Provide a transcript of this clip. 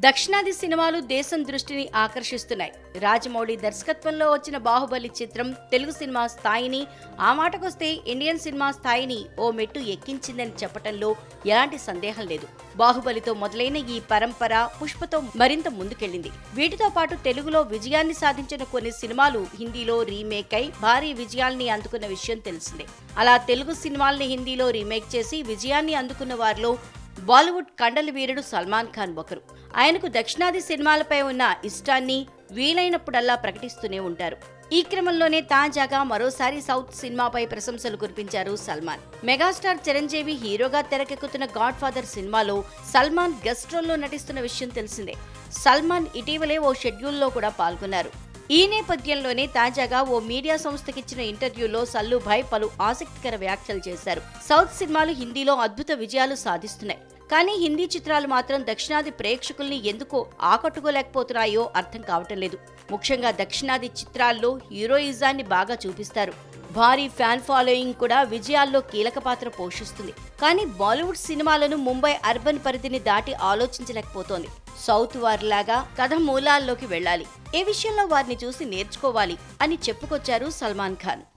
దక్షిణాది సినిమాలు దేశం దృష్టిని ఆకర్షిస్తున్నాయి రాజమౌళి దర్శకత్వంలో వచ్చిన బాహుబలి చిత్రం తెలుగు సినిమా స్థాయిని ఆ మాటకొస్తే ఇండియన్ సినిమా స్థాయిని ఓ మెట్టు ఎక్కించిందని చెప్పటంలో ఎలాంటి సందేహం లేదు బాహుబలితో మొదలైన ఈ పరంపర పుష్పతో మరింత ముందుకెళ్లింది వీటితో పాటు తెలుగులో విజయాన్ని సాధించిన కొన్ని సినిమాలు హిందీలో రీమేక్ అయి భారీ విజయాల్ని అందుకున్న విషయం తెలిసిందే అలా తెలుగు సినిమాల్ని హిందీలో రీమేక్ చేసి విజయాన్ని అందుకున్న వారిలో బాలీవుడ్ కండల వీరుడు సల్మాన్ ఖాన్ ఒకరు ఆయనకు దక్షిణాది సినిమాలపై ఉన్న ఇష్టాన్ని వీలైనప్పుడల్లా ప్రకటిస్తూనే ఉంటారు ఈ క్రమంలోనే తాజాగా మరోసారి సౌత్ సినిమాపై ప్రశంసలు కురిపించారు సల్మాన్ మెగాస్టార్ చిరంజీవి హీరోగా తెరకెక్కుతున్న గాడ్ ఫాదర్ సినిమాలో సల్మాన్ గెస్ట్ రోల్లో నటిస్తున్న విషయం తెలిసిందే సల్మాన్ ఇటీవలే ఓ షెడ్యూల్లో కూడా పాల్గొన్నారు ఈ నేపథ్యంలోనే తాజాగా ఓ మీడియా సంస్థకిచ్చిన ఇంటర్వ్యూలో సల్లుభాయ్ పలు ఆసక్తికర వ్యాఖ్యలు చేశారు సౌత్ సినిమాలు హిందీలో అద్భుత విజయాలు సాధిస్తున్నాయి కానీ హిందీ చిత్రాలు మాత్రం దక్షిణాది ప్రేక్షకుల్ని ఎందుకో ఆకట్టుకోలేకపోతున్నాయో అర్థం కావటం లేదు ముఖ్యంగా దక్షిణాది చిత్రాల్లో హీరోయిజాన్ని బాగా చూపిస్తారు భారీ ఫ్యాన్ ఫాలోయింగ్ కూడా విజయాల్లో కీలక పాత్ర పోషిస్తుంది కానీ బాలీవుడ్ సినిమాలను ముంబై అర్బన్ పరిధిని దాటి ఆలోచించలేకపోతోంది సౌత్ వారిలాగా కథ మూలాల్లోకి వెళ్ళాలి ఏ విషయంలో వారిని చూసి నేర్చుకోవాలి అని చెప్పుకొచ్చారు సల్మాన్ ఖాన్